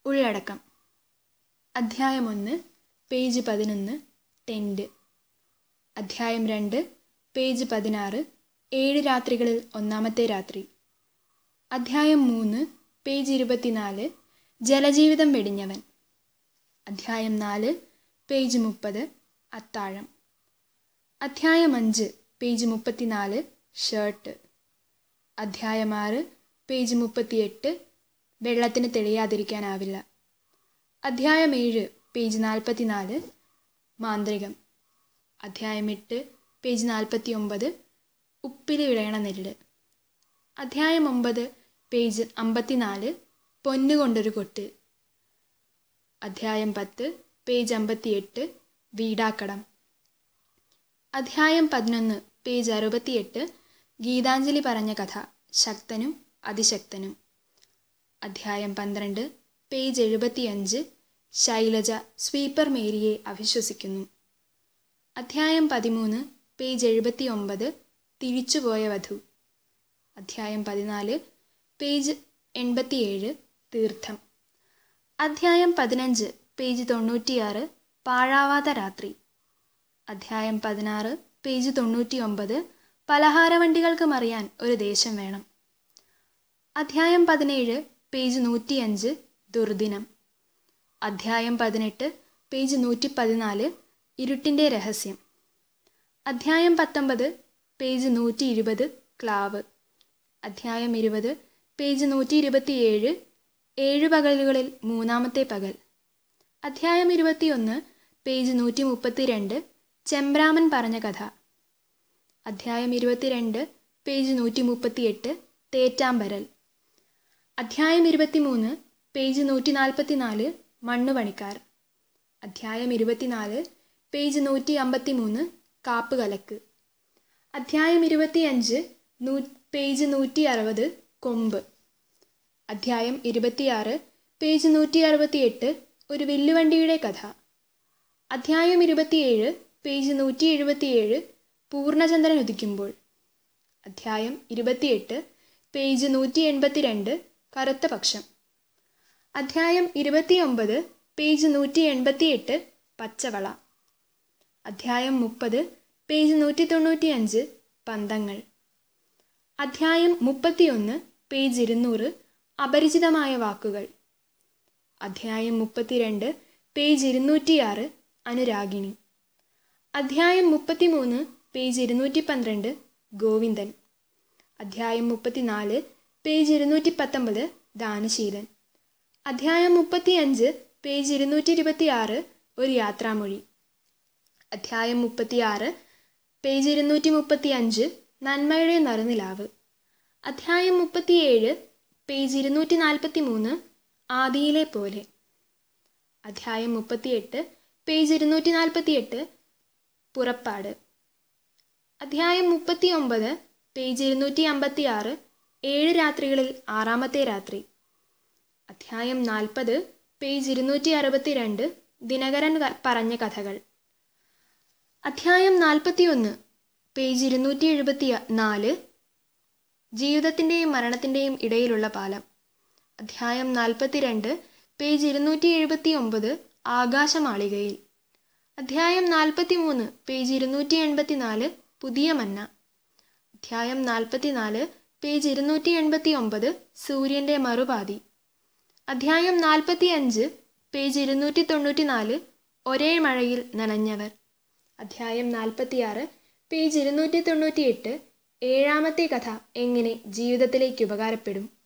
ഉള്ളടക്കം അധ്യായം ഒന്ന് പേജ് പതിനൊന്ന് ടെൻറ്റ് അധ്യായം രണ്ട് പേജ് പതിനാറ് ഏഴ് രാത്രികളിൽ ഒന്നാമത്തെ രാത്രി അധ്യായം മൂന്ന് പേജ് ഇരുപത്തിനാല് ജലജീവിതം വെടിഞ്ഞവൻ അധ്യായം നാല് പേജ് മുപ്പത് അത്താഴം അധ്യായം അഞ്ച് പേജ് മുപ്പത്തിനാല് ഷർട്ട് അധ്യായം ആറ് പേജ് മുപ്പത്തിയെട്ട് വെള്ളത്തിന് തെളിയാതിരിക്കാനാവില്ല അധ്യായം ഏഴ് പേജ് നാൽപ്പത്തിനാല് മാന്ത്രികം അധ്യായം എട്ട് പേജ് നാൽപ്പത്തി ഒമ്പത് ഉപ്പിൽ വിളയണ നെല്ല് അധ്യായം ഒമ്പത് പേജ് അമ്പത്തിനാല് പൊന്നുകൊണ്ടൊരു കൊട്ട് അധ്യായം പത്ത് പേജ് അമ്പത്തിയെട്ട് വീടാക്കടം അധ്യായം പതിനൊന്ന് പേജ് അറുപത്തിയെട്ട് ഗീതാഞ്ജലി പറഞ്ഞ കഥ ശക്തനും അതിശക്തനും അധ്യായം പന്ത്രണ്ട് പേജ് എഴുപത്തിയഞ്ച് ശൈലജ സ്വീപ്പർ മേരിയെ അവിശ്വസിക്കുന്നു അധ്യായം പതിമൂന്ന് പേജ് എഴുപത്തി ഒമ്പത് തിരിച്ചുപോയ വധു അധ്യായം പതിനാല് പേജ് എൺപത്തിയേഴ് തീർത്ഥം അധ്യായം പതിനഞ്ച് പേജ് തൊണ്ണൂറ്റിയാറ് പാഴാവാത്ത രാത്രി അധ്യായം പതിനാറ് പേജ് തൊണ്ണൂറ്റി ഒമ്പത് പലഹാരവണ്ടികൾക്ക് മറിയാൻ ഒരു ദേശം വേണം അധ്യായം പതിനേഴ് പേജ് നൂറ്റിയഞ്ച് ദുർദിനം അധ്യായം പതിനെട്ട് പേജ് നൂറ്റി പതിനാല് ഇരുട്ടിൻ്റെ രഹസ്യം അധ്യായം പത്തൊമ്പത് പേജ് നൂറ്റി ഇരുപത് ക്ലാവ് അധ്യായം ഇരുപത് പേജ് നൂറ്റി ഇരുപത്തിയേഴ് ഏഴ് പകലുകളിൽ മൂന്നാമത്തെ പകൽ അധ്യായം ഇരുപത്തിയൊന്ന് പേജ് നൂറ്റി മുപ്പത്തിരണ്ട് ചെമ്പ്രാമൻ പറഞ്ഞ കഥ അധ്യായം ഇരുപത്തിരണ്ട് പേജ് നൂറ്റി മുപ്പത്തിയെട്ട് തേറ്റാമ്പരൽ അധ്യായം ഇരുപത്തിമൂന്ന് പേജ് നൂറ്റി നാൽപ്പത്തിനാല് മണ്ണുപണിക്കാർ അധ്യായം ഇരുപത്തിനാല് പേജ് നൂറ്റി അമ്പത്തി മൂന്ന് കാപ്പ് കലക്ക് അധ്യായം ഇരുപത്തിയഞ്ച് നൂ പേജ് നൂറ്റി അറുപത് കൊമ്പ് അധ്യായം ഇരുപത്തിയാറ് പേജ് നൂറ്റി അറുപത്തിയെട്ട് ഒരു വില്ലുവണ്ടിയുടെ കഥ അധ്യായം ഇരുപത്തിയേഴ് പേജ് നൂറ്റി എഴുപത്തിയേഴ് പൂർണ്ണചന്ദ്രൻ ഉദിക്കുമ്പോൾ അധ്യായം ഇരുപത്തിയെട്ട് പേജ് നൂറ്റി എൺപത്തിരണ്ട് കറുത്ത പക്ഷം അധ്യായം ഇരുപത്തിയൊമ്പത് പേജ് നൂറ്റി എൺപത്തിയെട്ട് പച്ചവള അധ്യായം മുപ്പത് പേജ് നൂറ്റി തൊണ്ണൂറ്റിയഞ്ച് പന്തങ്ങൾ അധ്യായം മുപ്പത്തിയൊന്ന് പേജ് ഇരുന്നൂറ് അപരിചിതമായ വാക്കുകൾ അധ്യായം മുപ്പത്തിരണ്ട് പേജ് ഇരുന്നൂറ്റിയാറ് അനുരാഗിണി അധ്യായം മുപ്പത്തിമൂന്ന് പേജ് ഇരുന്നൂറ്റി പന്ത്രണ്ട് ഗോവിന്ദൻ അധ്യായം മുപ്പത്തിനാല് പേജ് ഇരുന്നൂറ്റി പത്തൊമ്പത് ദാനശീലൻ അധ്യായം മുപ്പത്തിയഞ്ച് പേജ് ഇരുന്നൂറ്റി ഇരുപത്തിയാറ് ഒരു യാത്രാമൊഴി അധ്യായം മുപ്പത്തിയാറ് പേജ് ഇരുന്നൂറ്റി മുപ്പത്തിയഞ്ച് നന്മയുടെ നറുനിലാവ് അധ്യായം മുപ്പത്തിയേഴ് പേജ് ഇരുന്നൂറ്റി നാൽപ്പത്തി മൂന്ന് ആദിയിലെ പോലെ അധ്യായം മുപ്പത്തിയെട്ട് പേജ് ഇരുന്നൂറ്റി നാൽപ്പത്തിയെട്ട് പുറപ്പാട് അധ്യായം മുപ്പത്തി ഒമ്പത് പേജ് ഇരുന്നൂറ്റി അമ്പത്തി ആറ് ഏഴ് രാത്രികളിൽ ആറാമത്തെ രാത്രി അധ്യായം നാൽപ്പത് പേജ് ഇരുന്നൂറ്റി അറുപത്തിരണ്ട് ദിനകരൻ പറഞ്ഞ കഥകൾ അധ്യായം നാൽപ്പത്തിയൊന്ന് പേജ് ഇരുന്നൂറ്റി എഴുപത്തി നാല് ജീവിതത്തിൻ്റെയും മരണത്തിൻ്റെയും ഇടയിലുള്ള പാലം അധ്യായം നാൽപ്പത്തിരണ്ട് പേജ് ഇരുന്നൂറ്റി എഴുപത്തി ഒമ്പത് ആകാശമാളികയിൽ അധ്യായം നാൽപ്പത്തി മൂന്ന് പേജ് ഇരുന്നൂറ്റി എൺപത്തി നാല് പുതിയ മന്ന അധ്യായം നാൽപ്പത്തിനാല് പേജ് ഇരുന്നൂറ്റി എൺപത്തി ഒമ്പത് സൂര്യൻ്റെ മറുപാതി അധ്യായം നാൽപ്പത്തി അഞ്ച് പേജ് ഇരുന്നൂറ്റി തൊണ്ണൂറ്റി നാല് ഒരേ മഴയിൽ നനഞ്ഞവർ അധ്യായം നാൽപ്പത്തിയാറ് പേജ് ഇരുന്നൂറ്റി തൊണ്ണൂറ്റിയെട്ട് ഏഴാമത്തെ കഥ എങ്ങനെ ജീവിതത്തിലേക്ക് ഉപകാരപ്പെടും